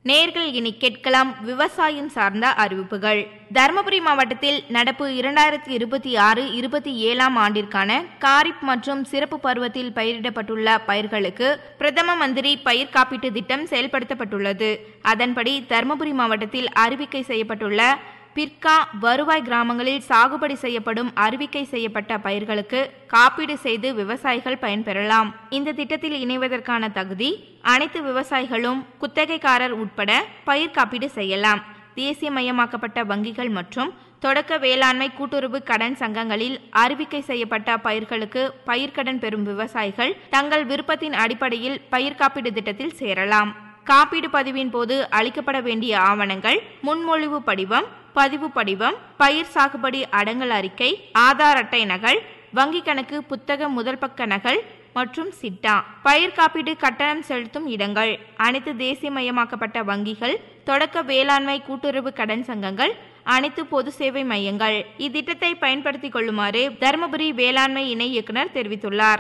நேர்கள் இனி கேட்கலாம் விவசாயம் சார்ந்த அறிவிப்புகள் தருமபுரி மாவட்டத்தில் நடப்பு இரண்டாயிரத்தி இருபத்தி ஆறு இருபத்தி ஏழாம் ஆண்டிற்கான காரிப் மற்றும் சிறப்பு பருவத்தில் பயிரிடப்பட்டுள்ள பயிர்களுக்கு பிரதம மந்திரி பயிர் காப்பீட்டு திட்டம் செயல்படுத்தப்பட்டுள்ளது அதன்படி தருமபுரி மாவட்டத்தில் அறிவிக்கை செய்யப்பட்டுள்ள பிற்கா வருவாய் கிராமங்களில் சாகுபடி செய்யப்படும் அறிவிக்கை செய்யப்பட்ட பயிர்களுக்கு காப்பீடு செய்து விவசாயிகள் பயன்பெறலாம் இந்த திட்டத்தில் இணைவதற்கான தகுதி அனைத்து விவசாயிகளும் குத்தகைக்காரர் உட்பட பயிர் காப்பீடு செய்யலாம் தேசியமயமாக்கப்பட்ட வங்கிகள் மற்றும் தொடக்க வேளாண்மை கூட்டுறவு கடன் சங்கங்களில் அறிவிக்கை செய்யப்பட்ட பயிர்களுக்கு பயிர்க்கடன் பெறும் விவசாயிகள் தங்கள் விருப்பத்தின் அடிப்படையில் பயிர் காப்பீடு திட்டத்தில் சேரலாம் காப்பீடு பதிவின் போது அளிக்கப்பட வேண்டிய ஆவணங்கள் முன்மொழிவு படிவம் பதிவு படிவம் பயிர் சாகுபடி அடங்கல் அறிக்கை ஆதார் அட்டை நகல் வங்கி கணக்கு புத்தக முதல் பக்க நகல் மற்றும் சிட்டா பயிர் காப்பீடு கட்டணம் செலுத்தும் இடங்கள் அனைத்து தேசியமயமாக்கப்பட்ட வங்கிகள் தொடக்க வேளாண்மை கூட்டுறவு கடன் சங்கங்கள் அனைத்து பொது சேவை மையங்கள் இத்திட்டத்தை பயன்படுத்திக் கொள்ளுமாறு தருமபுரி வேளாண்மை இணை இயக்குனர் தெரிவித்துள்ளார்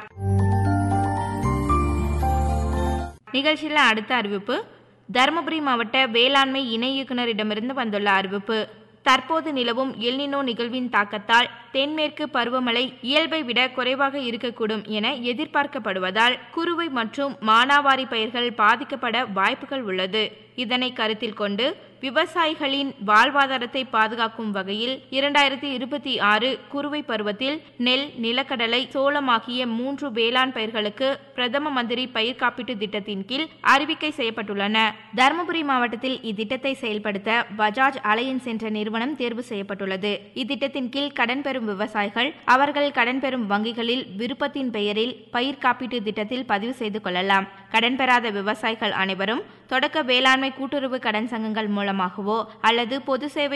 நிகழ்ச்சியில் அடுத்த அறிவிப்பு தருமபுரி மாவட்ட வேளாண்மை இணை இயக்குநரிடமிருந்து வந்துள்ள அறிவிப்பு தற்போது நிலவும் எல்னினோ நிகழ்வின் தாக்கத்தால் தென்மேற்கு பருவமழை இயல்பை விட குறைவாக இருக்கக்கூடும் என எதிர்பார்க்கப்படுவதால் குறுவை மற்றும் மானாவாரி பயிர்கள் பாதிக்கப்பட வாய்ப்புகள் உள்ளது இதனை கருத்தில் கொண்டு விவசாயிகளின் வாழ்வாதாரத்தை பாதுகாக்கும் வகையில் இரண்டாயிரத்தி இருபத்தி ஆறு குறுவை பருவத்தில் நெல் நிலக்கடலை சோளம் ஆகிய மூன்று வேளாண் பயிர்களுக்கு பிரதம மந்திரி பயிர் காப்பீட்டு திட்டத்தின் கீழ் அறிவிக்கை செய்யப்பட்டுள்ளன தருமபுரி மாவட்டத்தில் இத்திட்டத்தை செயல்படுத்த பஜாஜ் அலையன்ஸ் என்ற நிறுவனம் தேர்வு செய்யப்பட்டுள்ளது இத்திட்டத்தின் கீழ் கடன் பெறும் விவசாயிகள் அவர்கள் கடன் பெறும் வங்கிகளில் விருப்பத்தின் பெயரில் பயிர் காப்பீட்டு திட்டத்தில் பதிவு செய்து கொள்ளலாம் கடன் பெறாத விவசாயிகள் அனைவரும் தொடக்க வேளாண்மை கூட்டுறவு கடன் சங்கங்கள் மூலமாகவோ அல்லது பொது சேவை